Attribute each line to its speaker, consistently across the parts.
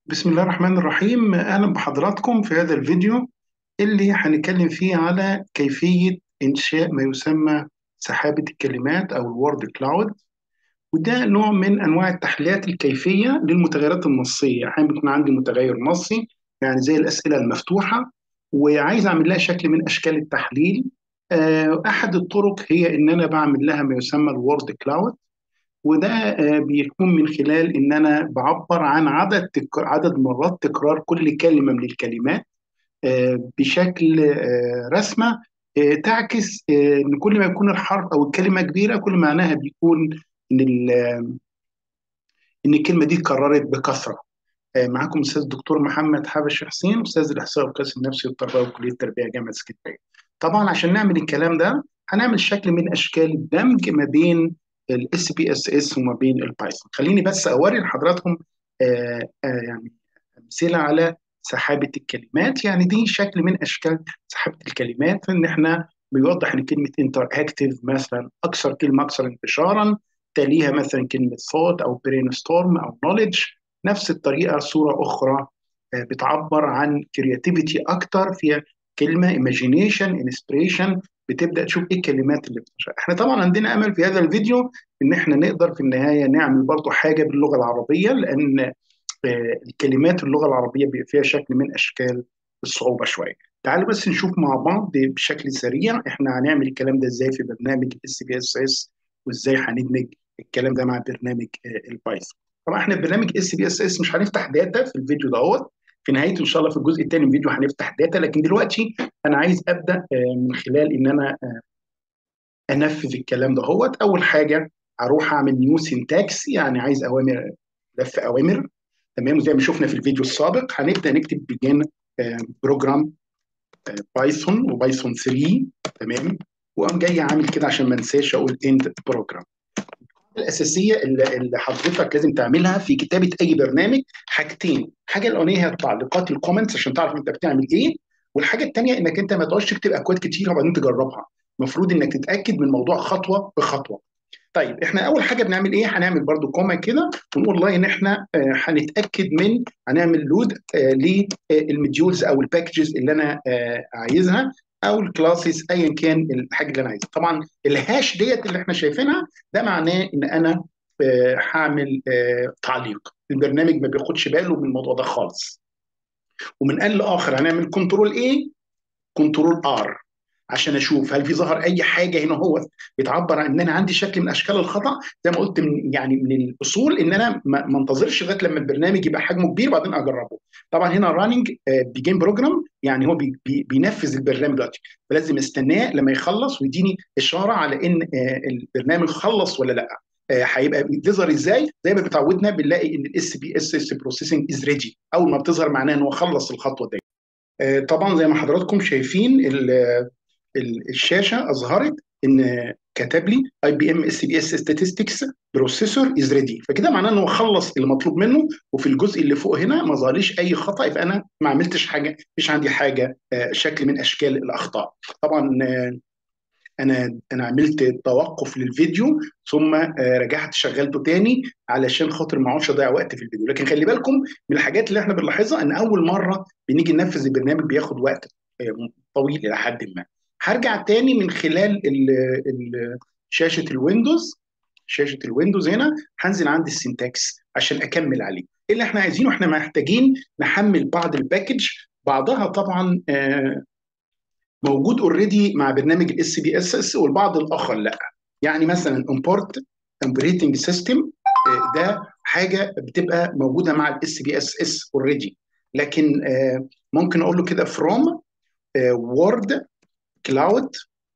Speaker 1: بسم الله الرحمن الرحيم أهلا بحضراتكم في هذا الفيديو اللي هنتكلم فيه على كيفية إنشاء ما يسمى سحابة الكلمات أو الوورد كلاود وده نوع من أنواع التحليلات الكيفية للمتغيرات النصية أحيانا بيكون عندي متغير نصي يعني زي الأسئلة المفتوحة وعايز أعمل لها شكل من أشكال التحليل آه، أحد الطرق هي إن أنا بعمل لها ما يسمى الوورد كلاود وده آه، بيكون من خلال ان انا بعبر عن عدد تك... عدد مرات تكرار كل كلمه من الكلمات آه، بشكل آه، رسمه آه، تعكس آه، ان كل ما يكون الحرف او الكلمه كبيره كل معناها بيكون ان ال... ان الكلمه دي اتكررت بكثره آه، معاكم استاذ الدكتور محمد حبش حسين استاذ الاحصاء والقياس النفسي والتربيه وكليه التربيه جامعه اسكندريه طبعا عشان نعمل الكلام ده هنعمل شكل من اشكال الدمج ما بين الاس بي اس اس وما بين البايثون خليني بس اوري لحضراتكم آه، آه، يعني امثله على سحابه الكلمات يعني دي شكل من اشكال سحابه الكلمات ان احنا بيوضح ان كلمه انتر اكتيف مثلا اكثر كلمه اكثر انتشارا تليها مثلا كلمه ثوت او برين ستورم او نوليدج نفس الطريقه صوره اخرى آه، بتعبر عن كرياتيفيتي اكتر فيها كلمه ايماجينيشن انسبريشن بتبدا تشوف ايه الكلمات اللي بتنشأ احنا طبعا عندنا امل في هذا الفيديو ان احنا نقدر في النهايه نعمل برضو حاجه باللغه العربيه لان آه، الكلمات اللغه العربيه بيبقى فيها شكل من اشكال الصعوبه شويه تعالوا بس نشوف مع بعض بشكل سريع احنا هنعمل الكلام ده ازاي في برنامج اس بي اس اس وازاي هندمج الكلام ده مع برنامج آه، البايثون طبعا احنا برنامج اس بي اس اس مش هنفتح داتا في الفيديو دوت في نهايته ان شاء الله في الجزء الثاني من الفيديو هنفتح داتا لكن دلوقتي انا عايز ابدا آه، من خلال ان انا آه، انفذ الكلام ده هوت اول حاجه هروح اعمل نيو سينتاكس يعني عايز اوامر لف اوامر تمام زي ما شفنا في الفيديو السابق هنبدا نكتب بجان بروجرام بايثون وبايثون 3 تمام وقام جاي عامل كده عشان ما انساش اقول اند بروجرام الاساسيه اللي اللي حضرتك لازم تعملها في كتابه اي برنامج حاجتين حاجه الاولانيه هي التعليقات الكومنتس عشان تعرف انت بتعمل ايه والحاجه الثانيه انك انت ما تقعدش تكتب اكواد كتيره وبعدين تجربها المفروض انك تتاكد من الموضوع خطوه بخطوه طيب احنا اول حاجه بنعمل ايه هنعمل برضو كوما كده ونقول والله ان احنا آه، هنتاكد من هنعمل لود للمديولز او الباكجز اللي انا آه، عايزها او الكلاسز ايا كان الحاجه اللي انا عايزها طبعا الهاش ديت اللي احنا شايفينها ده معناه ان انا آه، هعمل آه، تعليق البرنامج ما بياخدش باله من الموضوع ده خالص ومن آن لاخر هنعمل كنترول ايه كنترول ار عشان اشوف هل في ظهر اي حاجه هنا هو بتعبر عن ان انا عندي شكل من اشكال الخطا زي ما قلت من يعني من الاصول ان انا ما ما انتظرش لغايه لما البرنامج يبقى حجمه كبير وبعدين اجربه طبعا هنا راننج بيجين بروجرام يعني هو بي بي بينفذ البرنامج دلوقتي فلازم استناه لما يخلص ويديني اشاره على ان آه، البرنامج خلص ولا لا آه، هيبقى بتظهر ازاي زي ما بتعودنا بنلاقي ان الاس بي اس اس بروسيسنج از ريدي اول ما بتظهر معناه ان هو خلص الخطوه دي آه، طبعا زي ما حضراتكم شايفين ال- ال- الشاشه اظهرت ان كتب لي اي بي ام اس بي اس statistics بروسيسور از ريدي فكده معناه ان هو خلص المطلوب منه وفي الجزء اللي فوق هنا ما ظهرليش اي خطا يبقى انا ما عملتش حاجه مش عندي حاجه آه، شكل من اشكال الاخطاء طبعا آه، انا انا عملت توقف للفيديو ثم آه، رجعت شغلته تاني علشان خاطر ما اقعدش اضيع وقت في الفيديو لكن خلي بالكم من الحاجات اللي احنا بنلاحظها ان اول مره بنيجي ننفذ البرنامج بياخد وقت آه، طويل الى حد ما هرجع تاني من خلال ال ال شاشه الويندوز شاشه الويندوز هنا هنزل عند السنتكس عشان اكمل عليه ايه اللي احنا عايزينه احنا محتاجين نحمل بعض الباكج بعضها طبعا آه، موجود اوريدي مع برنامج الاس بي اس اس والبعض الاخر لا يعني مثلا امبورت اوبريتنج سيستم ده حاجه بتبقى موجوده مع الاس بي اس اس اوريدي لكن آه، ممكن اقول له كده فروم وورد كلاود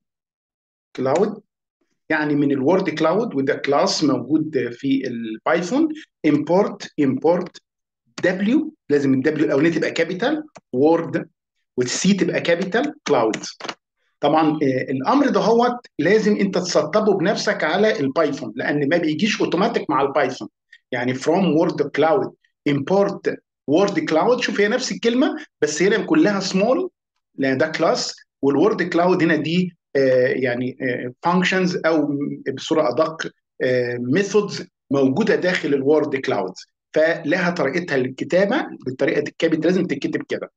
Speaker 1: كلاود يعني من الوورد كلاود وده كلاس موجود في البايثون امبورت امبورت دبليو لازم الدبليو الاولانيه تبقى كابيتال وورد والسي تبقى كابيتال كلاود طبعا آه، الامر ده هو لازم انت تسطبه بنفسك على البايثون لان ما بيجيش اوتوماتيك مع البايثون يعني فروم وورد كلاود امبورت وورد كلاود شوف هي نفس الكلمه بس هنا كلها سمول لان ده كلاس والوورد كلاود هنا دي آه، يعني فانكشنز او بصوره ادق ميثودز موجوده داخل الوورد كلاود فلها طريقتها للكتابه بالطريقه الكابت لازم تتكتب كده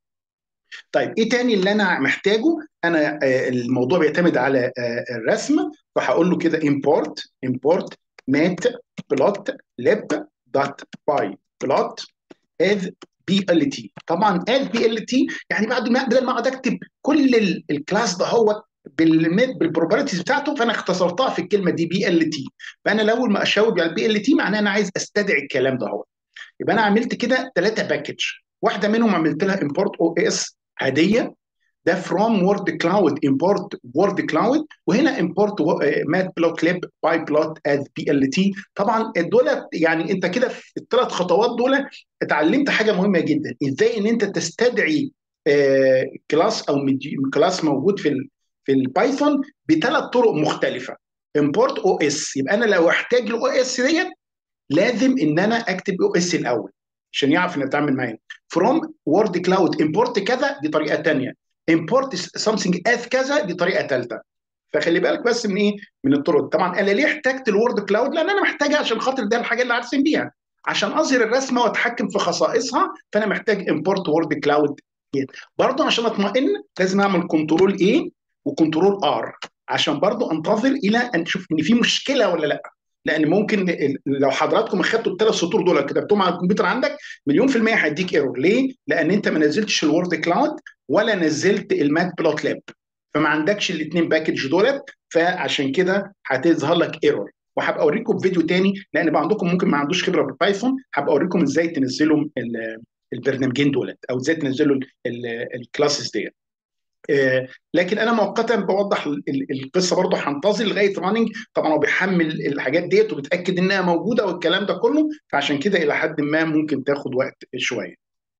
Speaker 1: طيب ايه تاني اللي انا محتاجه انا آه، الموضوع بيعتمد على آه، الرسم فهقول له كده import import mat plot lib dot by plot as blt طبعا as blt يعني بعد ما بدل ما اقعد اكتب كل ال- الكلاس ده هو بالبروبرتيز بتاعته فانا اختصرتها في الكلمه دي بي ال تي فانا لو ما اشاور على البي ال تي معناه انا عايز استدعي الكلام ده هو يبقى انا عملت كده ثلاثه باكج واحده منهم عملت لها امبورت او اس عاديه ده فروم وورد كلاود امبورت وورد كلاود وهنا امبورت مات بلوت ليب باي بلوت از بي ال تي طبعا دول يعني انت كده في الثلاث خطوات دول اتعلمت حاجه مهمه جدا ازاي ان انت تستدعي آه، كلاس او مدي- كلاس موجود في ال في البايثون بثلاث طرق مختلفه امبورت او اس يبقى انا لو احتاج الاو اس ديت لازم ان انا اكتب او اس الاول عشان يعرف ان اتعامل معايا فروم وورد كلاود امبورت كذا دي طريقه ثانيه امبورت سمثينج اث كذا دي طريقه ثالثه فخلي بالك بس من ايه من الطرق طبعا انا ليه احتجت الوورد كلاود لان انا محتاجها عشان خاطر ده الحاجه اللي هرسم بيها عشان اظهر الرسمه واتحكم في خصائصها فانا محتاج امبورت وورد كلاود برضه عشان اطمئن لازم اعمل كنترول ايه وكنترول ار عشان برضه انتظر الى ان اشوف ان في مشكله ولا لا لان ممكن ال- لو حضراتكم اخدتوا الثلاث سطور دول كتبتهم على الكمبيوتر عندك مليون في المية هيديك ايرور ليه؟ لان انت ما نزلتش الوورد كلاود ولا نزلت المات بلوت لاب فما عندكش الاثنين باكج دولت فعشان كده هتظهر لك ايرور وهبقى اوريكم فيديو تاني لان بقى عندكم ممكن ما عندوش خبره بالبايثون هبقى اوريكم ازاي تنزلوا ال- البرنامجين دولت او ازاي تنزلوا الكلاسز ديت آه، لكن انا مؤقتا بوضح ال- ال- القصه برضه هنتظر لغايه راننج طبعا هو بيحمل الحاجات ديت وبيتاكد انها موجوده والكلام ده كله فعشان كده الى حد ما ممكن تاخد وقت شويه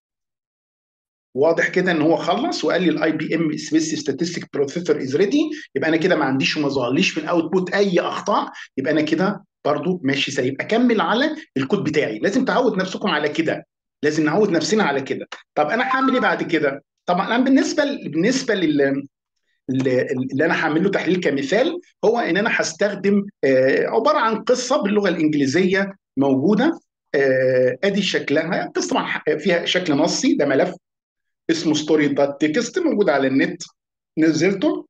Speaker 1: واضح كده ان هو خلص وقال لي الاي بي ام سبيس ستاتستيك بروسيسور از ريدي يبقى انا كده ما عنديش وما ظهرليش في الاوتبوت اي اخطاء يبقى انا كده برضو ماشي سليم اكمل على الكود بتاعي لازم تعود نفسكم على كده لازم نعود نفسنا على كده طب انا هعمل ايه بعد كده طبعا انا بالنسبه بالنسبه لل اللي اللي انا هعمل له تحليل كمثال هو ان انا هستخدم آه، عباره عن قصه باللغه الانجليزيه موجوده آه، ادي شكلها قصه طبعا فيها شكل نصي ده ملف اسمه ستوري دوت تكست موجود على النت نزلته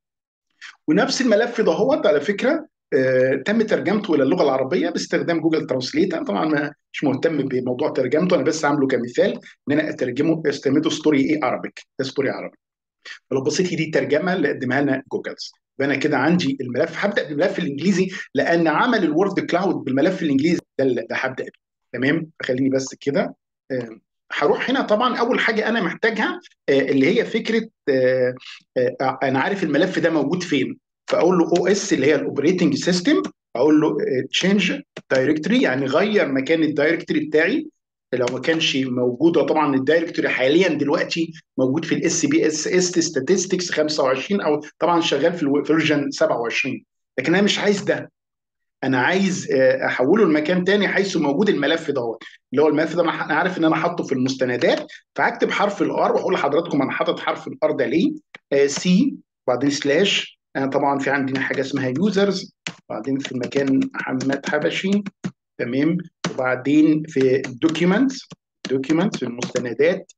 Speaker 1: ونفس الملف ده هو على فكره آه، تم ترجمته الى اللغه العربيه باستخدام جوجل ترانسليت انا طبعا ما- مش مهتم بموضوع ترجمته انا بس عامله كمثال ان انا اترجمه استخدمته ستوري ايه عربيك ده ستوري عربي فلو بصيت دي الترجمه اللي قدمها لنا جوجل يبقى انا كده عندي الملف هبدا بالملف الانجليزي لان عمل الوورد كلاود بالملف الانجليزي ده اللي ده هبدا بيه تمام فخليني بس كده آه، هروح هنا طبعا اول حاجه انا محتاجها آه، اللي هي فكره آه، آه، انا عارف الملف ده موجود فين فاقول له او اس اللي هي الاوبريتنج سيستم اقول له تشينج دايركتوري يعني غير مكان الدايركتوري بتاعي لو ما كانش موجوده طبعا الدايركتوري حاليا دلوقتي موجود في الاس بي اس اس ستاتستكس 25 او طبعا شغال في الفيرجن 27 لكن انا مش عايز ده انا عايز آه، احوله لمكان تاني حيث موجود الملف دوت اللي هو الملف ده انا أنا عارف ان انا حاطه في المستندات فهكتب حرف الار واقول لحضراتكم انا حاطط حرف الار ده ليه سي وبعدين سلاش آه، طبعا في عندنا حاجه اسمها يوزرز وبعدين في المكان محمد حبشي تمام وبعدين في دوكيومنتس دوكيومنتس في المستندات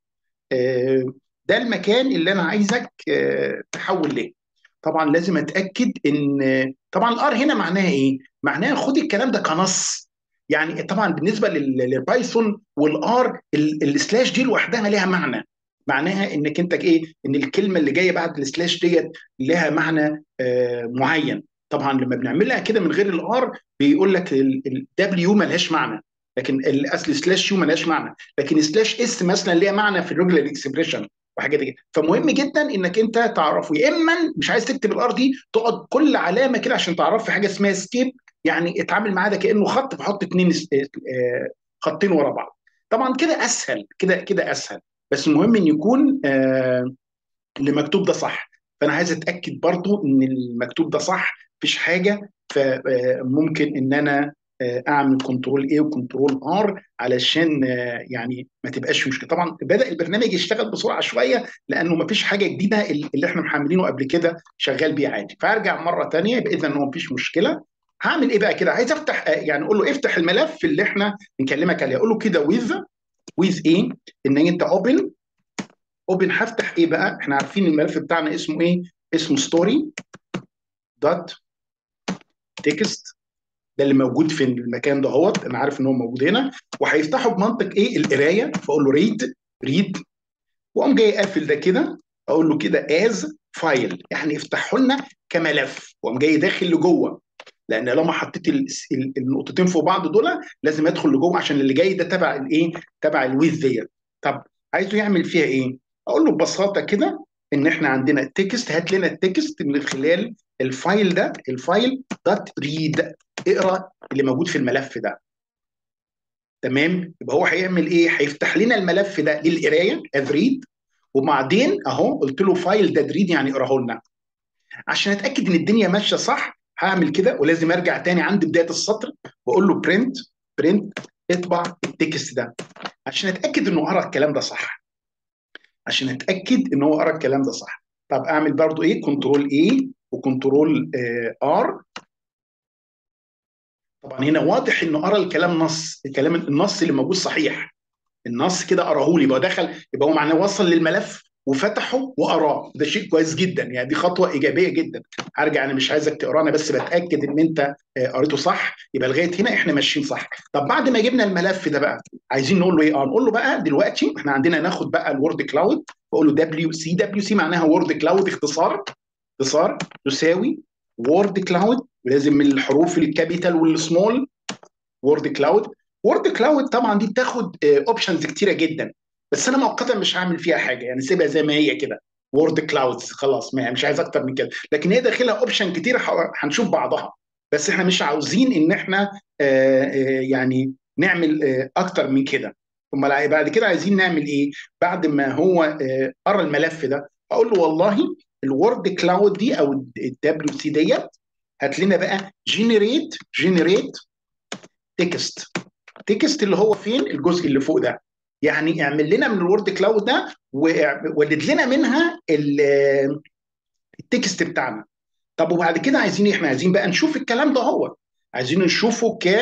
Speaker 1: آه، ده المكان اللي انا عايزك آه، تحول ليه طبعا لازم اتاكد ان طبعا الار هنا معناها ايه معناها خد الكلام ده كنص يعني طبعا بالنسبه لل- للبايثون والار ال- السلاش دي لوحدها ليها معنى معناها انك انت ايه ان الكلمه اللي جايه بعد السلاش ديت لها معنى آه، معين طبعا لما بنعملها كده من غير الار بيقول لك الدبليو ملهاش معنى لكن الاصل سلاش يو ملهاش معنى لكن سلاش اس مثلا ليها معنى في الريجولار اكسبريشن وحاجات كده فمهم جدا انك انت تعرفه يا اما مش عايز تكتب الار دي تقعد كل علامه كده عشان تعرف في حاجه اسمها سكيب يعني اتعامل معاه ده كانه خط فحط اتنين س- آه، خطين ورا بعض طبعا كده اسهل كده كده اسهل بس المهم ان يكون آه، اللي مكتوب ده صح فانا عايز اتاكد برضو ان المكتوب ده صح مفيش حاجه فممكن ان انا آه، اعمل كنترول ايه وكنترول ار علشان آه، يعني ما تبقاش مشكله طبعا بدا البرنامج يشتغل بسرعه شويه لانه ما فيش حاجه جديده اللي احنا محملينه قبل كده شغال بيه عادي فارجع مره ثانيه يبقى اذا هو مفيش مشكله هعمل ايه بقى كده عايز افتح يعني اقول له افتح الملف اللي احنا بنكلمك عليه اقول له كده with with ايه ان انت اوبن اوبن هفتح ايه بقى احنا عارفين الملف بتاعنا اسمه ايه اسمه ستوري دوت تكست ده اللي موجود في المكان ده اهوت انا عارف ان هو موجود هنا وهيفتحه بمنطق ايه القرايه فاقول له ريد ريد واقوم جاي قافل ده كده اقول له كده از فايل يعني افتحه لنا كملف واقوم جاي داخل لجوه لان لما حطيت النقطتين فوق بعض دول لازم ادخل لجوه عشان اللي جاي ده تبع الايه تبع الويز ديت طب عايزه يعمل فيها ايه اقول له ببساطه كده ان احنا عندنا تكست هات لنا التكست من خلال الفايل ده الفايل دوت ريد اقرا اللي موجود في الملف ده تمام يبقى هو هيعمل ايه هيفتح لنا الملف ده للقرايه از ريد وبعدين اهو قلت له فايل ده ريد يعني اقراه لنا عشان اتاكد ان الدنيا ماشيه صح هعمل كده ولازم ارجع تاني عند بدايه السطر واقول له برنت برنت اطبع التكست ده عشان اتاكد انه قرا الكلام ده صح عشان اتاكد ان هو قرا الكلام ده صح طب اعمل برضو ايه كنترول اي وكنترول ار طبعا هنا واضح انه قرا الكلام نص الكلام النص اللي موجود صحيح النص كده قراه لي يبقى دخل يبقى هو معناه وصل للملف وفتحه وقراه ده شيء كويس جدا يعني دي خطوه ايجابيه جدا هرجع انا مش عايزك تقرا انا بس بتاكد ان انت قريته صح يبقى لغايه هنا احنا ماشيين صح طب بعد ما جبنا الملف ده بقى عايزين نقول له ايه اه نقول له بقى دلوقتي احنا عندنا ناخد بقى الوورد كلاود بقول له دبليو سي دبليو سي معناها وورد كلاود اختصار اختصار تساوي وورد كلاود ولازم من الحروف الكابيتال والسمول وورد كلاود وورد كلاود طبعا دي بتاخد اوبشنز كتيره جدا بس انا مؤقتا مش هعمل فيها حاجه يعني سيبها زي ما هي كده وورد كلاودز خلاص ما مش عايز اكتر من كده لكن هي داخلها اوبشن كتير هنشوف بعضها بس احنا مش عاوزين ان احنا آآ آآ يعني نعمل اكتر من كده امال بعد كده عايزين نعمل ايه بعد ما هو قرا الملف ده اقول له والله الوورد كلاود دي او الدبليو سي ديت هات لنا بقى جنريت جنريت تكست تكست اللي هو فين الجزء اللي فوق ده يعني اعمل لنا من الوورد كلاود ده وولد لنا منها التكست بتاعنا طب وبعد كده عايزين احنا عايزين بقى نشوف الكلام ده هو عايزين نشوفه ك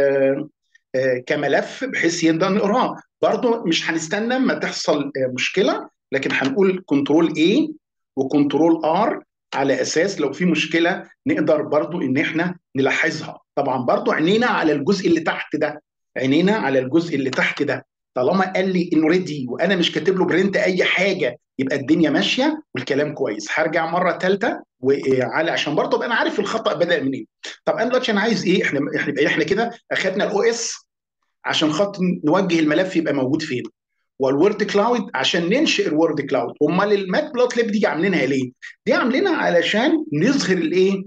Speaker 1: كملف بحيث يقدر نقراه برضه مش هنستنى ما تحصل مشكله لكن هنقول كنترول A وكنترول R على اساس لو في مشكله نقدر برضو ان احنا نلاحظها طبعا برضو عينينا على الجزء اللي تحت ده عينينا على الجزء اللي تحت ده طالما قال لي انه ريدي وانا مش كاتب له برنت اي حاجه يبقى الدنيا ماشيه والكلام كويس هرجع مره ثالثه وعلى عشان برضه ابقى انا عارف الخطا بدا منين طب انا دلوقتي انا عايز ايه احنا احنا احنا كده اخدنا الاو اس عشان خاطر نوجه الملف يبقى موجود فين والوورد كلاود عشان ننشئ الوورد كلاود امال المات بلوت ليب دي عاملينها ليه دي عاملينها علشان نظهر الايه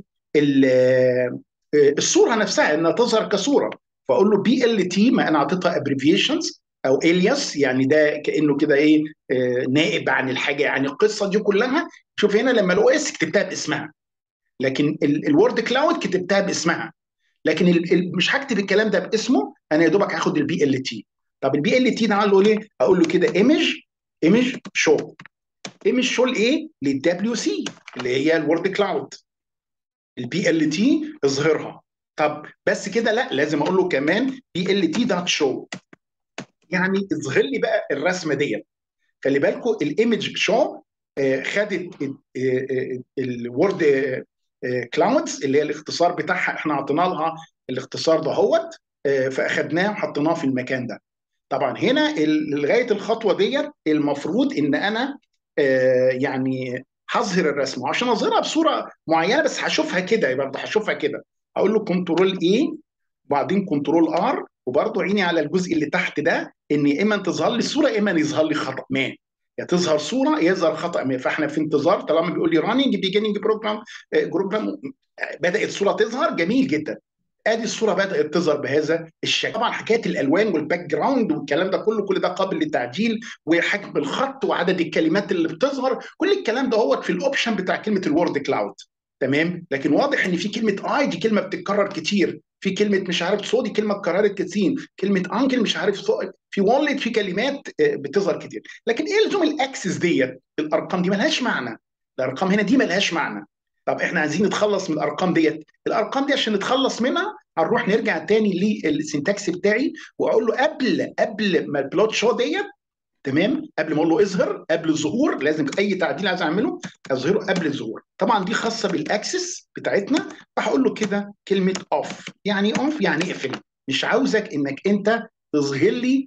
Speaker 1: الصوره نفسها انها تظهر كصوره فاقول له بي ال تي ما انا اعطيتها ابريفيشنز او الياس يعني ده كانه كده ايه آه نائب عن الحاجه يعني القصه دي كلها شوف هنا لما الاو اس كتبتها باسمها لكن الوورد كلاود كتبتها باسمها لكن ال ال مش هكتب الكلام ده باسمه انا يا دوبك هاخد البي ال تي طب البي ال تي ده اقول له ليه؟ اقول له كده ايمج ايمج شو ايمج شو لايه؟ للدبليو سي اللي هي الوورد كلاود البي ال تي اظهرها طب بس كده لا لازم اقول له كمان بي ال تي دوت شو يعني اظهر لي بقى الرسمه ديت خلي بالكم الايمج شو خدت الوورد كلاودز اللي هي الاختصار بتاعها احنا عطينا لها الاختصار ده هوت فاخدناه وحطيناه في المكان ده طبعا هنا لغايه الخطوه ديت المفروض ان انا يعني هظهر الرسمه عشان اظهرها بصوره معينه بس هشوفها كده برضه هشوفها كده اقول له كنترول اي وبعدين كنترول ار وبرضه عيني على الجزء اللي تحت ده ان يا اما تظهر لي الصوره يا اما يظهر لي خطا ما يا تظهر صوره يظهر خطا ما فاحنا في انتظار طالما بيقول لي راننج بيجيننج بروجرام بروجرام بدات الصوره تظهر جميل جدا ادي الصوره بدات تظهر بهذا الشكل طبعا حكايه الالوان والباك جراوند والكلام ده كله كل ده قابل للتعديل وحجم الخط وعدد الكلمات اللي بتظهر كل الكلام ده هو في الاوبشن بتاع كلمه الوورد كلاود تمام لكن واضح ان في كلمه اي دي كلمه بتتكرر كتير في كلمه مش عارف صو دي كلمه اتكررت كتير كلمه انكل مش عارف صو في والد في كلمات بتظهر كتير لكن ايه لزوم الاكسس ديت الارقام دي ملهاش معنى الارقام هنا دي ملهاش معنى طب احنا عايزين نتخلص من الارقام ديت الارقام دي عشان نتخلص منها هنروح نرجع تاني للسنتكس بتاعي واقول له قبل قبل ما البلوت شو ديت تمام قبل ما اقول له اظهر قبل الظهور لازم اي تعديل عايز اعمله اظهره قبل الظهور طبعا دي خاصه بالاكسس بتاعتنا فهقول له كده كلمه اوف يعني اوف يعني اقفل مش عاوزك انك انت تظهر لي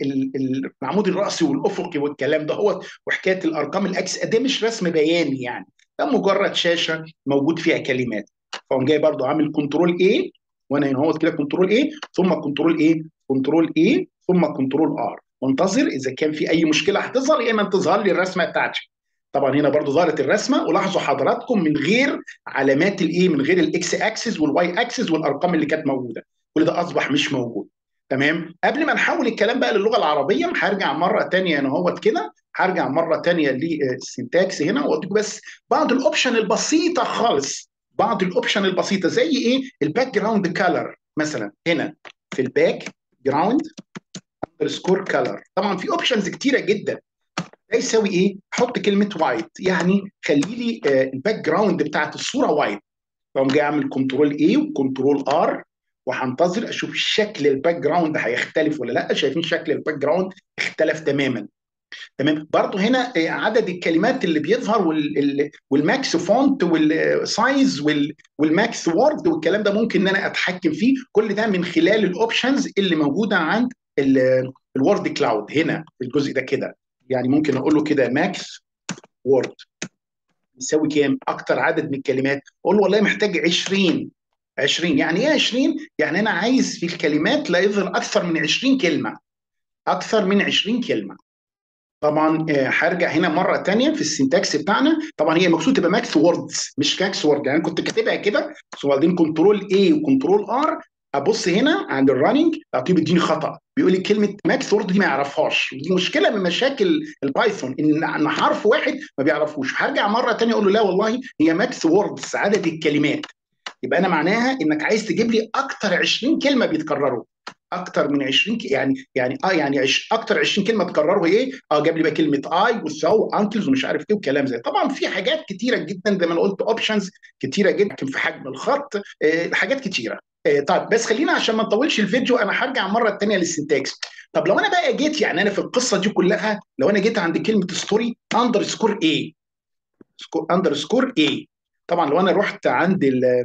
Speaker 1: العمود الراسي والافقي والكلام ده هو وحكايه الارقام الاكس ده مش رسم بياني يعني ده مجرد شاشه موجود فيها كلمات فقوم جاي برضو عامل كنترول ايه وانا هنا هو كده كنترول ايه ثم كنترول ايه كنترول ايه ثم كنترول ار وانتظر اذا كان في اي مشكله هتظهر يا اما تظهر لي الرسمه بتاعتي طبعا هنا برضو ظهرت الرسمه ولاحظوا حضراتكم من غير علامات الايه من غير الاكس اكسس والواي اكسس والارقام اللي كانت موجوده كل ده اصبح مش موجود تمام قبل ما نحول الكلام بقى للغه العربيه هرجع مره ثانيه هنا اهوت كده هرجع مره ثانيه للسنتاكس هنا واديكم بس بعض الاوبشن البسيطه خالص بعض الاوبشن البسيطه زي ايه الباك جراوند كلر مثلا هنا في الباك جراوند اندرسكور كلر طبعا في اوبشنز كتيره جدا ده يساوي ايه؟ حط كلمه وايت يعني خلي لي الباك جراوند بتاعت الصوره وايت فاقوم جاي اعمل كنترول اي وكنترول ار وهنتظر اشوف شكل الباك جراوند هيختلف ولا لا شايفين شكل الباك جراوند اختلف تماما تمام برضه هنا عدد الكلمات اللي بيظهر والماكس فونت والسايز والماكس وورد والكلام ده ممكن ان انا اتحكم فيه كل ده من خلال الاوبشنز اللي موجوده عند الوورد كلاود هنا في الجزء ده كده يعني ممكن اقول له كده ماكس وورد يساوي كام اكتر عدد من الكلمات اقول له والله محتاج 20 20 يعني ايه 20 يعني انا عايز في الكلمات لا يظهر اكثر من 20 كلمه اكثر من 20 كلمه طبعا هرجع هنا مره ثانيه في السنتكس بتاعنا طبعا هي المقصود تبقى ماكس ووردز مش كاكس وورد يعني كنت كاتبها كده وبعدين كنترول اي وكنترول ار ابص هنا عند الرننج اعطيه بيديني خطا بيقول لي كلمه ماكس وورد دي ما يعرفهاش دي مشكله من مشاكل البايثون ان حرف واحد ما بيعرفوش هرجع مره ثانيه اقول له لا والله هي ماكس ووردز عدد الكلمات يبقى انا معناها انك عايز تجيب لي اكتر 20 كلمه بيتكرروا اكتر من 20 ك... يعني يعني اه يعني عش... اكتر 20 كلمه تكرروا ايه؟ اه جاب لي بقى كلمه اي وسو انكلز ومش عارف ايه وكلام زي طبعا في حاجات كتيره جدا زي ما انا قلت اوبشنز كتيره جدا في حجم الخط آه حاجات كتيره آه طيب بس خلينا عشان ما نطولش الفيديو انا هرجع مره ثانيه للسنتاكس طب لو انا بقى جيت يعني انا في القصه دي كلها لو انا جيت عند كلمه ستوري اندرسكور ايه اندرسكور ايه طبعا لو انا رحت عند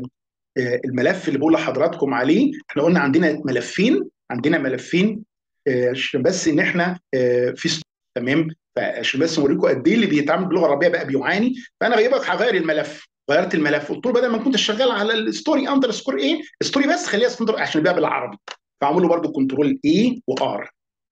Speaker 1: الملف اللي بقول لحضراتكم عليه احنا قلنا عندنا ملفين عندنا ملفين عشان بس ان احنا في تمام فعشان بس اوريكم قد ايه اللي بيتعامل باللغه العربيه بقى بيعاني فانا غيبك هغير الملف غيرت الملف قلت له بدل ما كنت شغال على الستوري اندر سكور ايه ستوري بس خليها ستوري عشان يبقى بالعربي فاعمل له برده كنترول اي وار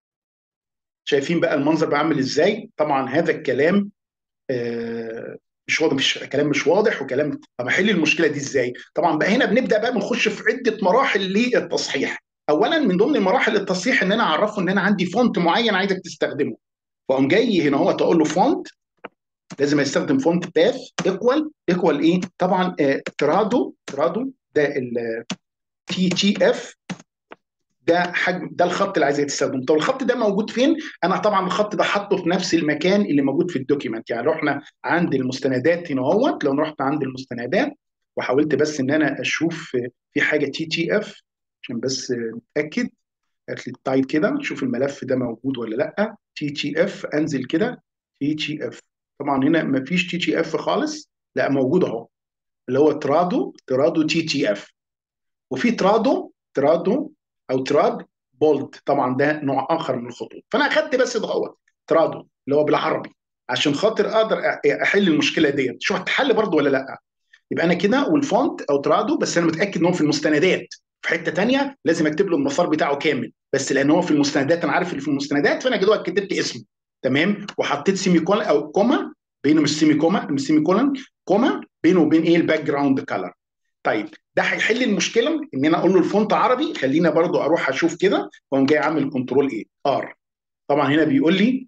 Speaker 1: شايفين بقى المنظر بعمل ازاي طبعا هذا الكلام آه مش واضح مش كلام مش واضح وكلام طب احل المشكله دي ازاي؟ طبعا بقى هنا بنبدا بقى بنخش في عده مراحل للتصحيح. اولا من ضمن مراحل التصحيح ان انا اعرفه ان انا عندي فونت معين عايزك تستخدمه. فاقوم جاي هنا هو تقول له فونت لازم استخدم فونت باث ايكوال ايكوال ايه؟ طبعا آه ترادو ترادو ده ال تي تي اف ده حجم ده الخط اللي عايزك تستخدمه طب الخط ده موجود فين انا طبعا الخط ده حاطه في نفس المكان اللي موجود في الدوكيمنت يعني رحنا عند المستندات هنا اهوت لو رحت عند المستندات وحاولت بس ان انا اشوف في حاجه تي تي اف عشان بس نتاكد هات لي التايب كده شوف الملف ده موجود ولا لا تي تي اف انزل كده تي تي اف طبعا هنا ما فيش تي تي اف خالص لا موجود اهو اللي هو ترادو ترادو تي تي اف وفي ترادو ترادو او تراد بولد طبعا ده نوع اخر من الخطوط فانا اخدت بس ده هو ترادو اللي هو بالعربي عشان خاطر اقدر احل المشكله ديت شو هتحل برضه ولا لا يبقى انا كده والفونت او ترادو بس انا متاكد ان هو في المستندات في حته ثانيه لازم اكتب له المسار بتاعه كامل بس لان هو في المستندات انا عارف اللي في المستندات فانا كده كتبت اسمه تمام وحطيت سيمي كولن او كوما بينه مش سيمي كوما مش سيمي كولن كوما بينه وبين ايه الباك جراوند كلر طيب ده هيحل المشكله ان انا اقول له الفونت عربي خلينا برضو اروح اشوف كده واقوم جاي عامل كنترول ايه ار طبعا هنا بيقول لي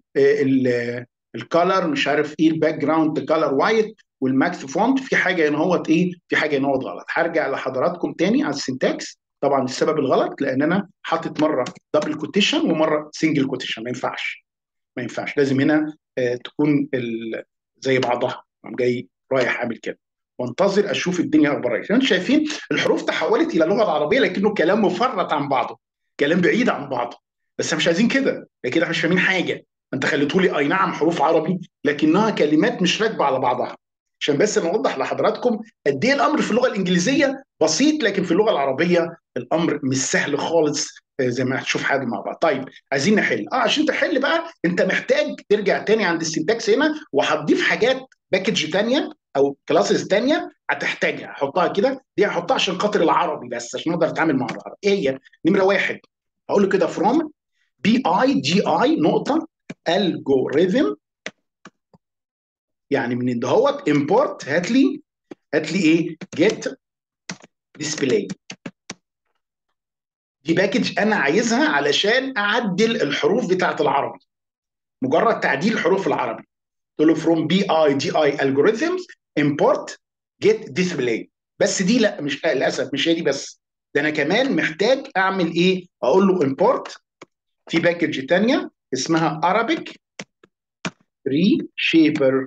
Speaker 1: الكالر مش عارف ايه الباك جراوند كالر وايت والماكس فونت في حاجه هنا هوت ايه في حاجه هنا هوت غلط هرجع لحضراتكم تاني على السنتكس طبعا السبب الغلط لان انا حاطط مره دبل كوتيشن ومره سنجل كوتيشن ما ينفعش ما ينفعش لازم هنا آه تكون زي بعضها قام جاي رايح عامل كده وانتظر اشوف الدنيا اخبارها ايه انتوا شايفين الحروف تحولت الى اللغه العربيه لكنه كلام مفرط عن بعضه كلام بعيد عن بعضه بس مش عايزين كده كده مش فاهمين حاجه انت خليته لي اي نعم حروف عربي لكنها كلمات مش راكبه على بعضها عشان بس نوضح لحضراتكم قد ايه الامر في اللغه الانجليزيه بسيط لكن في اللغه العربيه الامر مش سهل خالص زي ما هتشوف حاجه مع بعض طيب عايزين نحل اه عشان تحل بقى انت محتاج ترجع تاني عند السنتكس هنا وهتضيف حاجات باكج تانية او كلاسز تانية هتحتاجها حطها كده دي هحطها عشان خاطر العربي بس عشان نقدر نتعامل مع العربي ايه هي نمره واحد هقول له كده فروم بي اي جي اي نقطه الجوريثم يعني من دهوت امبورت هات لي هات لي ايه جيت ديسبلاي دي باكج انا عايزها علشان اعدل الحروف بتاعت العربي مجرد تعديل حروف العربي تقول له فروم بي اي جي اي الجوريثمز امبورت جيت ديسبلاي بس دي لا مش للاسف مش هي دي بس ده انا كمان محتاج اعمل ايه اقول له امبورت في باكج ثانيه اسمها Arabic ريشيبر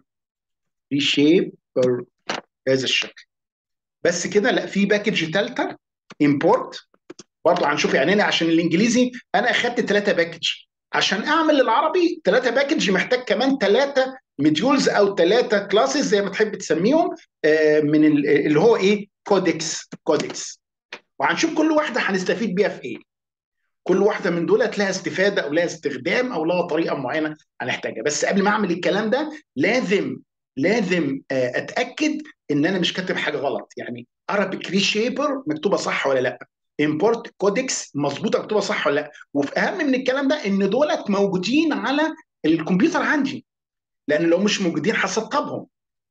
Speaker 1: ريشيبر هذا الشكل بس كده لا في باكج ثالثه امبورت برضه هنشوف يعني عشان الانجليزي انا اخدت ثلاثه باكج عشان اعمل العربي ثلاثه باكج محتاج كمان ثلاثه مديولز او ثلاثه كلاسز زي ما تحب تسميهم من اللي هو ايه كودكس كودكس وهنشوف كل واحده هنستفيد بيها في ايه كل واحده من دول لها استفاده او لها استخدام او لها طريقه معينه هنحتاجها بس قبل ما اعمل الكلام ده لازم لازم اتاكد ان انا مش كاتب حاجه غلط يعني Arabic ريشيبر مكتوبه صح ولا لا امبورت كودكس مظبوطه مكتوبه صح ولا لا وفي اهم من الكلام ده ان دولت موجودين على الكمبيوتر عندي لان لو مش موجودين هسطبهم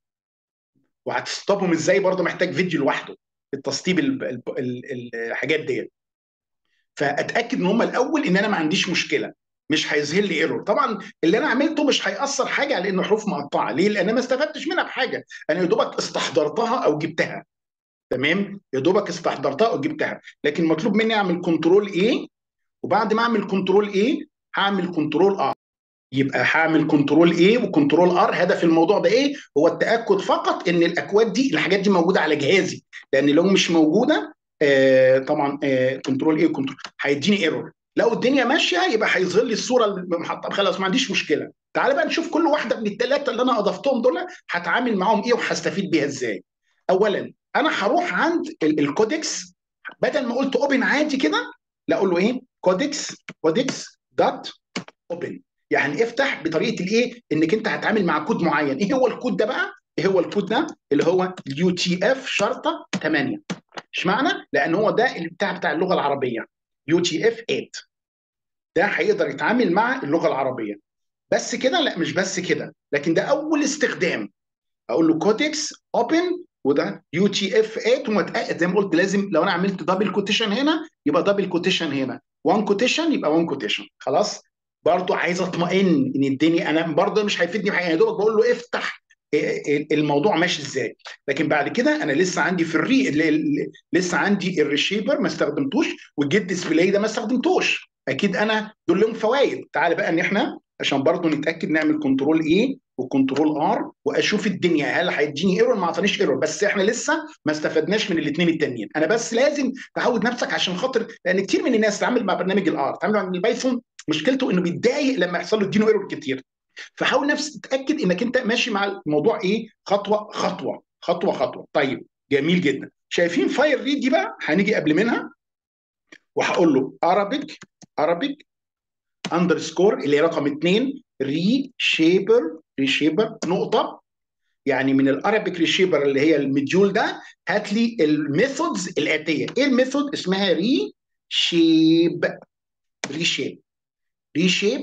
Speaker 1: وهتسطبهم ازاي برضه محتاج فيديو لوحده التسطيب الحاجات ديت فاتاكد ان هم الاول ان انا ما عنديش مشكله مش هيظهر لي ايرور طبعا اللي انا عملته مش هياثر حاجه على انه حروف مقطعه ليه لان ما استفدتش منها بحاجه انا يا دوبك استحضرتها او جبتها تمام يا دوبك استحضرتها او جبتها لكن مطلوب مني اعمل كنترول ايه وبعد ما اعمل كنترول ايه هعمل كنترول ار يبقى هعمل كنترول ايه وكنترول ار هدف الموضوع ده ايه هو التاكد فقط ان الاكواد دي الحاجات دي موجوده على جهازي لان لو مش موجوده آه طبعا آه كنترول ايه كنترول هيديني ايرور لو الدنيا ماشيه يبقى هيظهر لي الصوره المحطه خلاص ما عنديش مشكله تعال بقى نشوف كل واحده من الثلاثه اللي انا اضفتهم دول هتعامل معاهم ايه وهستفيد بيها ازاي اولا انا هروح عند الكودكس بدل ما قلت اوبن عادي كده لا اقول له ايه كودكس كودكس دوت اوبن يعني افتح بطريقه الايه انك انت هتعامل مع كود معين ايه هو الكود ده بقى ايه هو الكود ده اللي هو اليو تي اف شرطه 8 اشمعنى لان هو ده بتاع بتاع اللغه العربيه يو تي اف 8 ده هيقدر يتعامل مع اللغه العربيه بس كده لا مش بس كده لكن ده اول استخدام اقول له كودكس اوبن وده يو تي اف 8 ومتاكد زي ما قلت لازم لو انا عملت دبل كوتيشن هنا يبقى دبل كوتيشن هنا 1 كوتيشن يبقى 1 كوتيشن خلاص برضه عايز اطمئن ان الدنيا انا برضه مش هيفيدني بحاجه يا دوبك بقول له افتح الموضوع ماشي ازاي لكن بعد كده انا لسه عندي في الري لسه عندي الريشيبر ما استخدمتوش والجيت ديسبلاي ده ما استخدمتوش اكيد انا دول لهم فوائد تعالى بقى ان احنا عشان برضه نتاكد نعمل كنترول ايه وكنترول ار واشوف الدنيا هل هيديني ايرور ما اعطانيش ايرور بس احنا لسه ما استفدناش من الاثنين التانيين انا بس لازم تعود نفسك عشان خاطر لان كتير من الناس تتعامل مع برنامج الار تتعامل مع البايثون مشكلته انه بيتضايق لما يحصل له اديله ايرور كتير فحاول نفسك تتاكد انك انت ماشي مع الموضوع ايه خطوه خطوه خطوه خطوه طيب جميل جدا شايفين فايل ريد دي بقى هنيجي قبل منها وهقول له Arabic Arabic اندرسكور اللي هي رقم اثنين ري شيبر ري شيبر نقطه يعني من الارابيك ريشيبر اللي هي المديول ده هات لي الميثودز الاتيه ايه الميثود اسمها ري شيب ري شيب ري شيب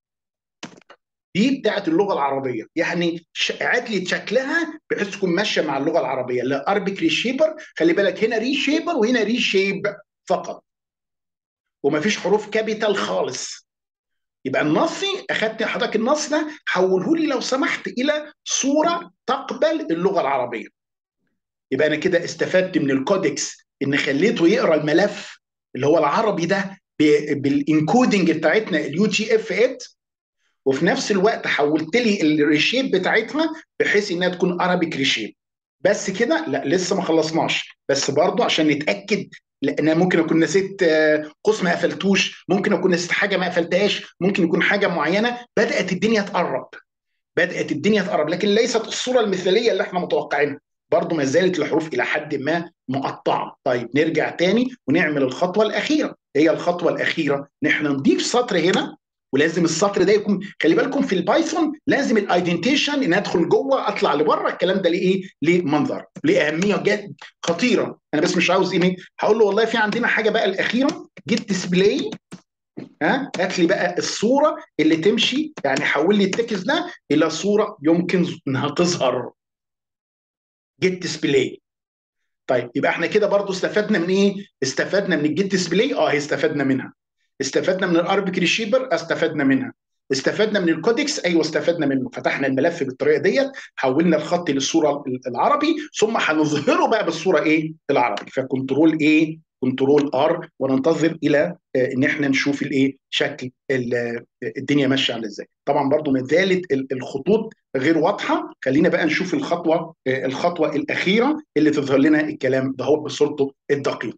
Speaker 1: دي بتاعت اللغه العربيه يعني هات لي شكلها بحيث تكون ماشيه مع اللغه العربيه لا ارابيك ريشيبر خلي بالك هنا ري شيبر وهنا ري شيب فقط ومفيش حروف كابيتال خالص يبقى النصي اخدت حضرتك النص ده حوله لي لو سمحت الى صوره تقبل اللغه العربيه يبقى انا كده استفدت من الكودكس ان خليته يقرا الملف اللي هو العربي ده بالانكودنج بتاعتنا اليو تي اف 8 وفي نفس الوقت حولت لي الريشيب بتاعتها بحيث انها تكون ارابيك ريشيب بس كده لا لسه ما خلصناش بس برضو عشان نتاكد لان ممكن اكون نسيت آه، قوس ما قفلتوش ممكن اكون نسيت حاجه ما قفلتهاش ممكن يكون حاجه معينه بدات الدنيا تقرب بدات الدنيا تقرب لكن ليست الصوره المثاليه اللي احنا متوقعينها برضو ما زالت الحروف الى حد ما مقطعه طيب نرجع تاني ونعمل الخطوه الاخيره هي الخطوه الاخيره ان احنا نضيف سطر هنا ولازم السطر ده يكون خلي بالكم في البايثون لازم الايدنتيشن ان ادخل جوه اطلع لبره الكلام ده لايه؟ لمنظر لاهميه جد خطيره انا بس مش عاوز ايه هقول له والله في عندنا حاجه بقى الاخيره جيت ديسبلاي ها هات لي بقى الصوره اللي تمشي يعني حول لي التكست ده الى صوره يمكن انها تظهر جيت ديسبلاي طيب يبقى احنا كده برضو استفدنا من ايه؟ استفدنا من الجيت ديسبلاي اه استفدنا منها استفدنا من الاربك ريشيبر استفدنا منها استفدنا من الكودكس ايوه استفدنا منه فتحنا الملف بالطريقه ديت حولنا الخط للصوره العربي ثم هنظهره بقى بالصوره ايه العربي فكنترول ايه كنترول ار وننتظر الى آه، ان احنا نشوف الايه شكل الدنيا ماشيه عامله ازاي طبعا برضو ما زالت الخطوط غير واضحه خلينا بقى نشوف الخطوه آه، الخطوه الاخيره اللي تظهر لنا الكلام ده هو بصورته الدقيقه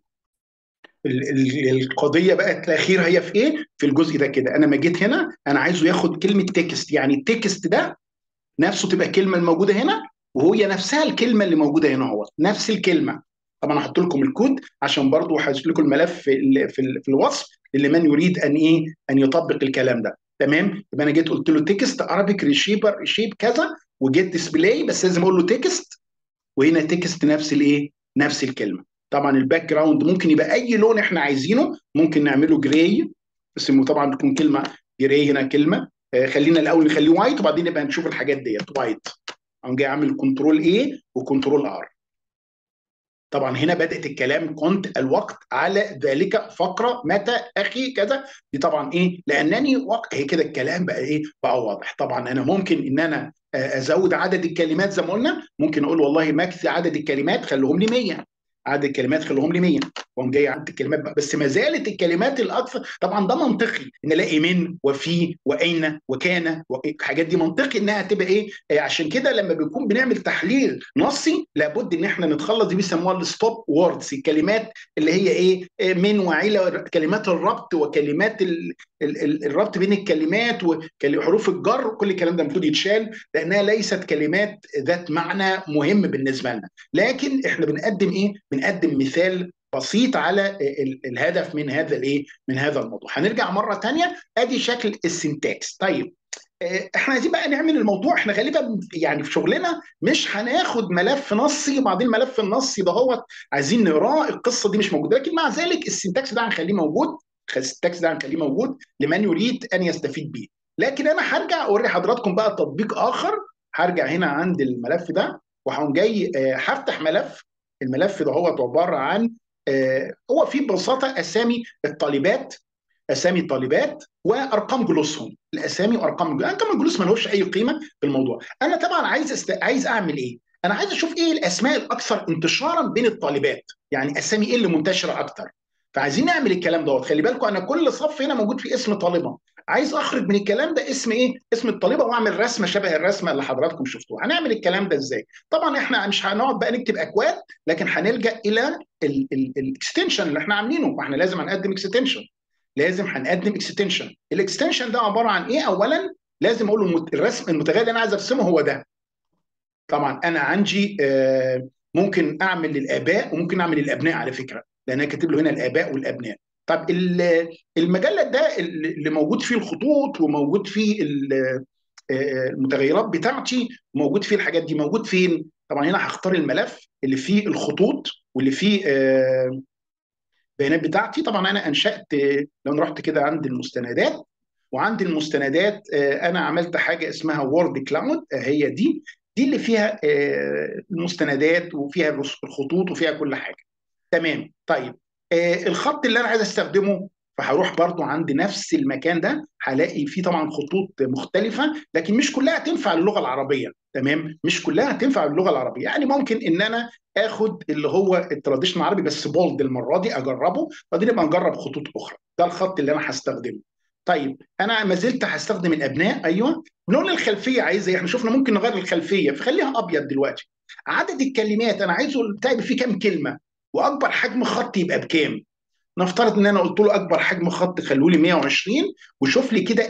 Speaker 1: القضيه بقت الاخيره هي في ايه؟ في الجزء ده كده انا ما جيت هنا انا عايزه ياخد كلمه تكست يعني التكست ده نفسه تبقى الكلمه الموجوده هنا وهي نفسها الكلمه اللي موجوده هنا هو نفس الكلمه طبعا هحط لكم الكود عشان برضه هحط لكم الملف في, في, في الوصف لمن يريد ان ايه ان يطبق الكلام ده تمام يبقى انا جيت قلت له تكست ارابيك ريشيبر ريشيب كذا وجيت ديسبلاي بس لازم اقول له تكست وهنا تكست نفس الايه نفس الكلمه طبعا الباك جراوند ممكن يبقى اي لون احنا عايزينه ممكن نعمله جراي بس طبعا تكون كلمه جراي هنا كلمه آه خلينا الاول نخليه وايت وبعدين نبقى نشوف الحاجات ديت وايت اقوم جاي عامل كنترول اي وكنترول ار طبعا هنا بدات الكلام كنت الوقت على ذلك فقره متى اخي كذا دي طبعا ايه لانني وقت هي كده الكلام بقى ايه بقى واضح طبعا انا ممكن ان انا آه، ازود عدد الكلمات زي ما قلنا ممكن اقول والله ماكس عدد الكلمات خليهم لي 100 عدد الكلمات خليهم لي 100 واقوم جاي عدد الكلمات بقى بس ما زالت الكلمات الاكثر طبعا ده منطقي ان الاقي من وفي واين وكان الحاجات دي منطقي انها تبقى ايه آه عشان كده لما بيكون بنعمل تحليل نصي لابد ان احنا نتخلص دي بيسموها الستوب ووردز الكلمات اللي هي ايه آه من وعلى كلمات الربط وكلمات ال ال ال الربط بين الكلمات وحروف الجر كل الكلام ده المفروض يتشال لانها ليست كلمات ذات معنى مهم بالنسبه لنا لكن احنا بنقدم ايه بنقدم مثال بسيط على الهدف من هذا الايه من هذا الموضوع هنرجع مره ثانيه ادي شكل السنتاكس طيب آه، احنا عايزين بقى نعمل الموضوع احنا غالبا يعني في شغلنا مش هناخد ملف نصي وبعدين الملف النصي ده هو عايزين نقراه القصه دي مش موجوده لكن مع ذلك السنتاكس ده هنخليه موجود السنتاكس ده هنخليه موجود لمن يريد ان يستفيد به لكن انا هرجع اوري حضراتكم بقى تطبيق اخر هرجع هنا عند الملف ده وهقوم جاي آه، هفتح ملف الملف ده هو عباره عن آه، هو في ببساطه اسامي الطالبات اسامي الطالبات وارقام جلوسهم الاسامي وارقام ارقام الجلوس ما لهوش اي قيمه في الموضوع انا طبعا عايز است... عايز اعمل ايه انا عايز اشوف ايه الاسماء الاكثر انتشارا بين الطالبات يعني اسامي ايه اللي منتشره اكتر فعايزين نعمل الكلام دوت خلي بالكم انا كل صف هنا موجود فيه اسم طالبه عايز اخرج من الكلام ده اسم ايه اسم الطالبه واعمل رسمه شبه الرسمه اللي حضراتكم شفتوها هنعمل الكلام ده ازاي طبعا احنا مش هنقعد بقى نكتب اكواد لكن هنلجا الى الاكستنشن اللي احنا عاملينه واحنا لازم هنقدم اكستنشن لازم هنقدم اكستنشن الاكستنشن ده عباره عن ايه اولا لازم اقول له الرسم المتغير اللي انا عايز ارسمه هو ده طبعا انا عندي آه، ممكن اعمل للاباء وممكن اعمل للابناء على فكره لان انا كاتب له هنا الاباء والابناء طب المجلد ده اللي موجود فيه الخطوط وموجود فيه آه، المتغيرات بتاعتي موجود فيه الحاجات دي موجود فين طبعا هنا هختار الملف اللي فيه الخطوط واللي فيه البيانات آه، بتاعتي طبعا انا انشات لو انا رحت كده عند المستندات وعند المستندات آه، انا عملت حاجه اسمها وورد كلاود هي دي دي اللي فيها المستندات وفيها الخطوط وفيها كل حاجه تمام طيب آه الخط اللي انا عايز استخدمه فهروح برضو عند نفس المكان ده هلاقي فيه طبعا خطوط مختلفه لكن مش كلها تنفع للغه العربيه تمام مش كلها تنفع للغه العربيه يعني ممكن ان انا اخد اللي هو التراديشنال عربي بس بولد المره دي اجربه بعدين نبقى نجرب خطوط اخرى ده الخط اللي انا هستخدمه طيب انا ما زلت هستخدم الابناء ايوه لون الخلفيه عايز ايه احنا شفنا ممكن نغير الخلفيه فخليها ابيض دلوقتي عدد الكلمات انا عايزه بتاعي فيه كام كلمه واكبر حجم خط يبقى بكام نفترض ان انا قلت له اكبر حجم خط خلوا لي 120 وشوف لي كده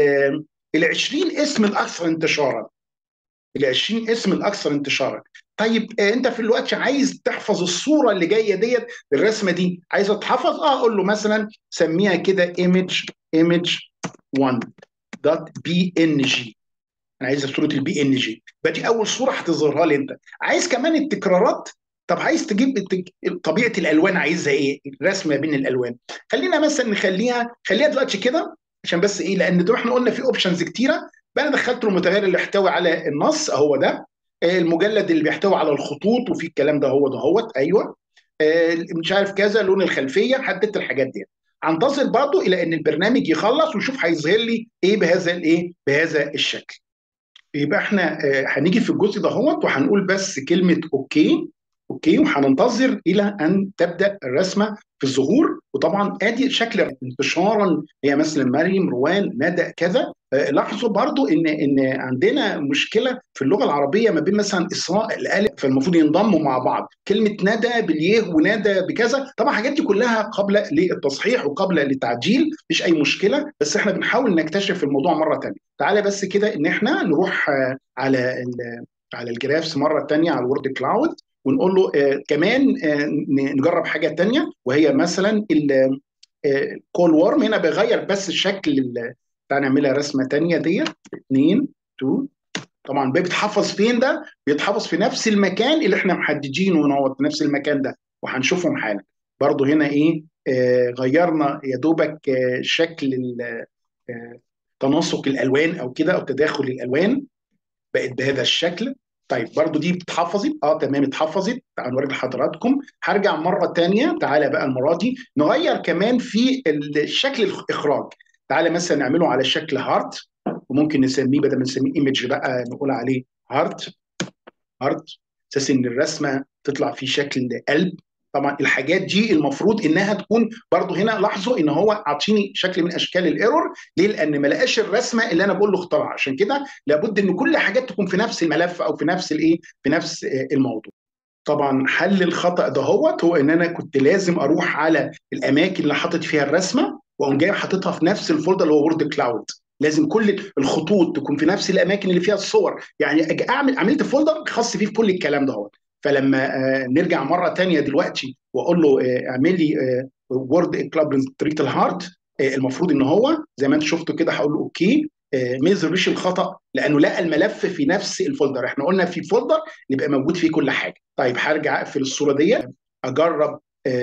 Speaker 1: ال 20 اسم الاكثر انتشارا ال 20 اسم الاكثر انتشارا طيب آه، انت في الوقت عايز تحفظ الصوره اللي جايه ديت الرسمه دي عايزه تحفظ اه اقول له مثلا سميها كده ايمج ايمج 1 دوت بي ان جي انا عايز صوره البي ان جي دي اول صوره هتظهرها لي انت عايز كمان التكرارات طب عايز تجيب طبيعه الالوان عايزها ايه الرسمه بين الالوان خلينا مثلا نخليها خليها دلوقتي كده عشان بس ايه لان ده احنا قلنا في اوبشنز كتيره بقى انا دخلت له المتغير اللي يحتوي على النص اهو ده المجلد اللي بيحتوي على الخطوط وفي الكلام ده هو ده هوت ايوه آه، مش عارف كذا لون الخلفيه حددت الحاجات دي هنتظر برضه الى ان البرنامج يخلص ويشوف هيظهر لي ايه بهذا الايه بهذا الشكل يبقى احنا آه، هنيجي في الجزء ده هوت وهنقول بس كلمه اوكي اوكي وهننتظر الى ان تبدا الرسمه في الظهور وطبعا ادي شكل انتشارا هي مثلا مريم روان ندى كذا آه، لاحظوا برضو ان ان عندنا مشكله في اللغه العربيه ما بين مثلا اسراء الالف فالمفروض ينضموا مع بعض كلمه ندى باليه وندى بكذا طبعا الحاجات دي كلها قبل للتصحيح وقبل للتعديل مفيش اي مشكله بس احنا بنحاول نكتشف الموضوع مره ثانيه تعالى بس كده ان احنا نروح آه، على على الجرافس مره ثانيه على الورد كلاود ونقول له آه كمان آه نجرب حاجه تانية وهي مثلا الكول وورم هنا بيغير بس الشكل تعالى نعملها رسمه تانية ديت 2 2 طبعا بيتحفظ فين ده؟ بيتحفظ في نفس المكان اللي احنا محددينه هنا في نفس المكان ده وهنشوفهم حالا برضو هنا ايه آه غيرنا يا دوبك آه شكل آه تناسق الالوان او كده او تداخل الالوان بقت بهذا الشكل طيب برضو دي اتحفظت اه تمام اتحفظت تعالوا نوري لحضراتكم هرجع مره ثانيه تعالى بقى المره دي نغير كمان في الشكل الاخراج تعالى مثلا نعمله على شكل هارت وممكن نسميه بدل ما نسميه ايمج بقى نقول عليه هارت هارت اساس ان الرسمه تطلع في شكل قلب طبعا الحاجات دي المفروض انها تكون برضو هنا لاحظوا ان هو اعطيني شكل من اشكال الايرور ليه؟ لان ما لقاش الرسمه اللي انا بقول له اخترعها عشان كده لابد ان كل حاجات تكون في نفس الملف او في نفس الايه؟ في نفس الموضوع. طبعا حل الخطا ده هو هو ان انا كنت لازم اروح على الاماكن اللي حاطط فيها الرسمه واقوم جاي حاططها في نفس الفولدر اللي هو وورد كلاود لازم كل الخطوط تكون في نفس الاماكن اللي فيها الصور يعني اعمل عملت فولدر خاص فيه في كل الكلام ده هو فلما آه، نرجع مره ثانيه دلوقتي واقول له آه، اعمل لي وورد كلاب طريقه الهارت المفروض ان هو زي ما انت شفتوا كده هقول له اوكي آه، ما يظهرليش الخطا لانه لقى الملف في نفس الفولدر احنا قلنا في فولدر يبقى موجود فيه كل حاجه طيب هرجع اقفل الصوره دي اجرب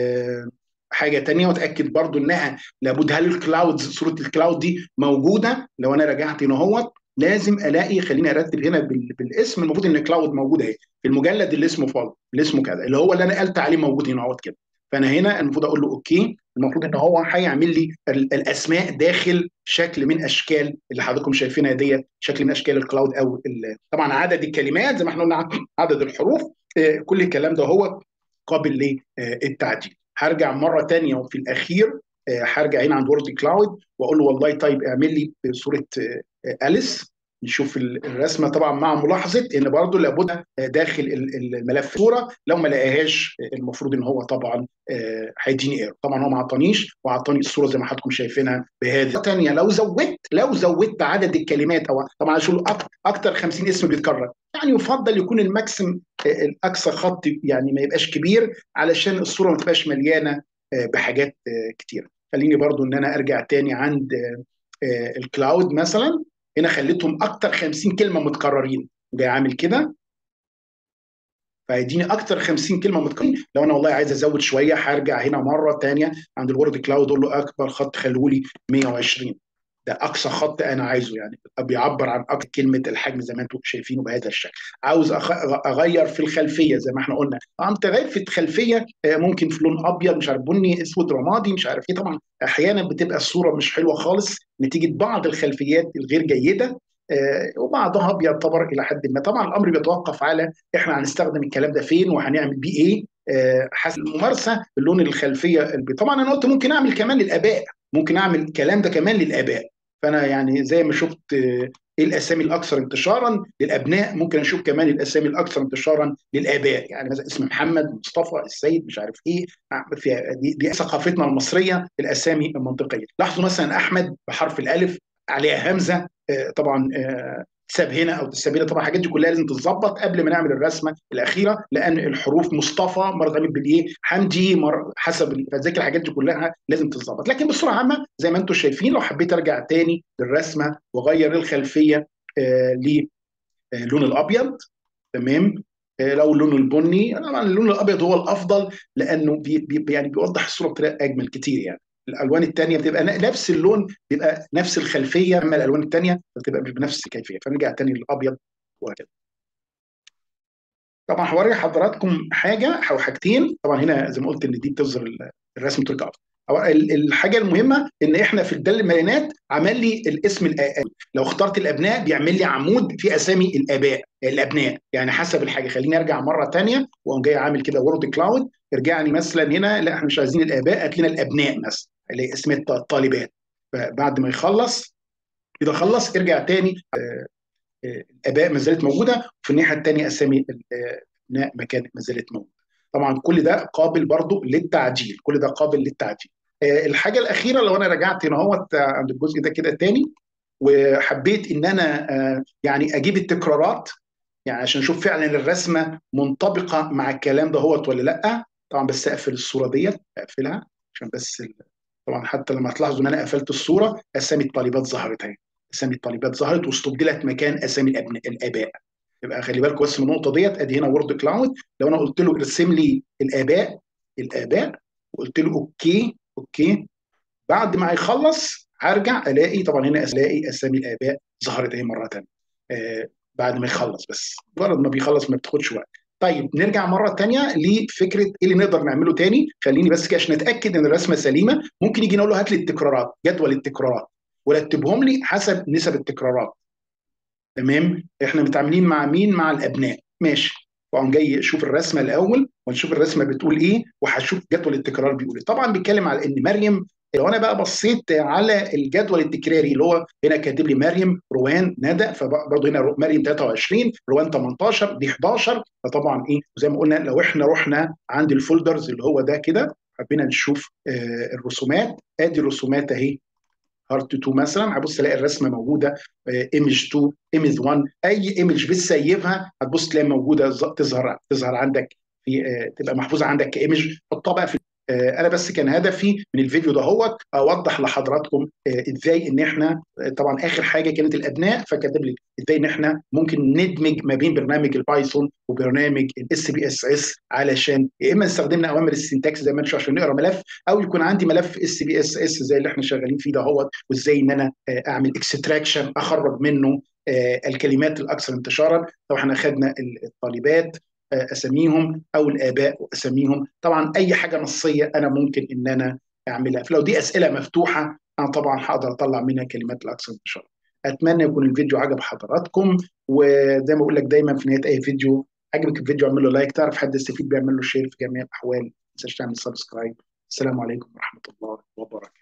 Speaker 1: حاجه تانية واتاكد برضو انها لابد هل الكلاود صوره الكلاود دي موجوده لو انا رجعت هنا اهوت لازم الاقي خليني ارتب هنا بالاسم المفروض ان كلاود موجود اهي في المجلد اللي اسمه فول اللي اسمه كذا اللي هو اللي انا قلت عليه موجود هنا اهوت كده فانا هنا المفروض اقول له اوكي المفروض ان هو هيعمل لي الاسماء داخل شكل من اشكال اللي حضراتكم شايفينها ديت شكل من اشكال الكلاود او طبعا عدد الكلمات زي ما احنا قلنا عدد الحروف آه، كل الكلام ده هو قابل للتعديل هرجع مره ثانيه وفي الاخير آه، هرجع هنا عند وورد كلاود واقول له والله طيب اعمل لي صوره اليس نشوف الرسمه طبعا مع ملاحظه ان برضه لابد داخل الملف صوره لو ما لقاهاش المفروض ان هو طبعا آه، هيديني ايرور طبعا هو ما عطانيش وعطاني الصوره زي ما حضراتكم شايفينها بهذه ثانيه لو زودت لو زودت عدد الكلمات او طبعا عشان اكتر 50 اسم بيتكرر يعني يفضل يكون الماكسيم آه، الاقصى خط يعني ما يبقاش كبير علشان الصوره ما تبقاش مليانه آه، بحاجات كتيره خليني برضو ان انا ارجع تاني عند الكلاود مثلا هنا خليتهم اكتر 50 كلمه متكررين جاي عامل كده فهيديني اكتر 50 كلمه متكررين لو انا والله عايز ازود شويه هرجع هنا مره ثانيه عند الورد كلاود اقول له اكبر خط خلوا لي 120 ده اقصى خط انا عايزه يعني بيعبر عن اكتر كلمه الحجم زي ما انتم شايفينه بهذا الشكل عاوز اغير في الخلفيه زي ما احنا قلنا عم تغير في الخلفيه آه، ممكن في لون ابيض مش عارف بني اسود رمادي مش عارف ايه طبعا احيانا بتبقى الصوره مش حلوه خالص نتيجه بعض الخلفيات الغير جيده آه، وبعضها بيعتبر الى حد ما طبعا الامر بيتوقف على احنا هنستخدم الكلام ده فين وهنعمل بيه ايه آه، حسب الممارسه اللون الخلفيه طبعا انا قلت ممكن اعمل كمان للاباء ممكن اعمل الكلام ده كمان للاباء فانا يعني زي ما شفت ايه الاسامي الاكثر انتشارا للابناء ممكن اشوف كمان الاسامي الاكثر انتشارا للاباء يعني مثلا اسم محمد مصطفى السيد مش عارف ايه في دي, دي ثقافتنا المصريه الاسامي المنطقيه لاحظوا مثلا احمد بحرف الالف عليها همزه طبعا تساب هنا او تساب هنا طبعا الحاجات دي كلها لازم تتظبط قبل ما نعمل الرسمه الاخيره لان الحروف مصطفى مره تعمل بالايه حمدي مر حسب فذاك الحاجات دي كلها لازم تتظبط لكن بصوره عامه زي ما انتم شايفين لو حبيت ارجع تاني للرسمه واغير الخلفيه آه للون الابيض تمام آه لو اللون البني طبعا اللون الابيض هو الافضل لانه بي بي يعني بيوضح الصوره بطريقه اجمل كتير يعني الالوان الثانيه بتبقى نفس اللون بيبقى نفس الخلفيه اما الالوان الثانيه بتبقى بنفس الكيفيه فنرجع تاني للابيض وهكذا طبعا هوري حضراتكم حاجه او حاجتين طبعا هنا زي ما قلت ان دي بتظهر الرسم بطريقه افضل الحاجه المهمه ان احنا في الدل البيانات عمل لي الاسم الآباء لو اخترت الابناء بيعمل لي عمود في اسامي الاباء الابناء يعني حسب الحاجه خليني ارجع مره ثانيه واقوم جاي عامل كده وورد كلاود ارجعني مثلا هنا لا احنا مش عايزين الاباء هات لنا الابناء مثلا اللي هي اسم الطالبات فبعد ما يخلص اذا خلص ارجع تاني الاباء ما زالت موجوده وفي الناحيه الثانيه اسامي الابناء ما كانت ما زالت موجوده طبعا كل ده قابل برضو للتعديل كل ده قابل للتعديل الحاجه الاخيره لو انا رجعت هنا اهوت عند الجزء ده كده تاني وحبيت ان انا يعني اجيب التكرارات يعني عشان اشوف فعلا الرسمه منطبقه مع الكلام ده هوت ولا لا طبعا بس اقفل الصوره ديت اقفلها عشان بس طبعا حتى لما تلاحظوا ان انا قفلت الصوره اسامي الطالبات ظهرت اهي اسامي الطالبات ظهرت واستبدلت مكان اسامي الابناء الاباء يبقى خلي بالكم بس من النقطه ديت ادي هنا وورد كلاود لو انا قلت له ارسم لي الاباء الاباء وقلت له اوكي اوكي بعد ما يخلص هرجع الاقي طبعا هنا الاقي اسامي الاباء ظهرت اهي مره ثانيه آه بعد ما يخلص بس مجرد ما بيخلص ما بتاخدش وقت طيب نرجع مره ثانيه لفكره ايه اللي نقدر نعمله تاني خليني بس كده عشان نتاكد ان الرسمه سليمه ممكن يجي نقول له هات لي التكرارات جدول التكرارات ورتبهم لي حسب نسب التكرارات تمام احنا متعاملين مع مين مع الابناء ماشي واقوم جاي اشوف الرسمه الاول ونشوف الرسمه بتقول ايه وهشوف جدول التكرار بيقول ايه طبعا بيتكلم على ان مريم لو انا بقى بصيت على الجدول التكراري اللي هو هنا كاتب لي مريم روان ندى فبرضه هنا مريم 23 روان 18 دي 11 فطبعا ايه زي ما قلنا لو احنا رحنا عند الفولدرز اللي هو ده كده حبينا نشوف آه الرسومات ادي الرسومات اهي هارت 2 مثلا هبص الاقي الرسمه موجوده ايمج 2 ايمج 1 اي ايمج بتسيفها هتبص تلاقي موجوده تظهر تظهر عندك في آه تبقى محفوظه عندك كايمج حطها بقى في انا بس كان هدفي من الفيديو ده هو اوضح لحضراتكم ازاي ان احنا طبعا اخر حاجه كانت الابناء فكاتب لي ازاي ان احنا ممكن ندمج ما بين برنامج البايثون وبرنامج الاس بي اس اس علشان يا اما استخدمنا اوامر السنتكس زي ما انتم عشان نقرا ملف او يكون عندي ملف اس بي اس اس زي اللي احنا شغالين فيه ده هو وازاي ان انا اعمل اكستراكشن اخرج منه الكلمات الاكثر انتشارا لو احنا خدنا الطالبات اساميهم او الاباء واساميهم طبعا اي حاجه نصيه انا ممكن ان انا اعملها فلو دي اسئله مفتوحه انا طبعا هقدر اطلع منها كلمات الاكثر انتشارا اتمنى يكون الفيديو عجب حضراتكم وزي ما بقول لك دايما في نهايه اي فيديو عجبك الفيديو اعمل له لايك تعرف حد يستفيد بيعمل له شير في جميع الاحوال ما تنساش تعمل سبسكرايب السلام عليكم ورحمه الله وبركاته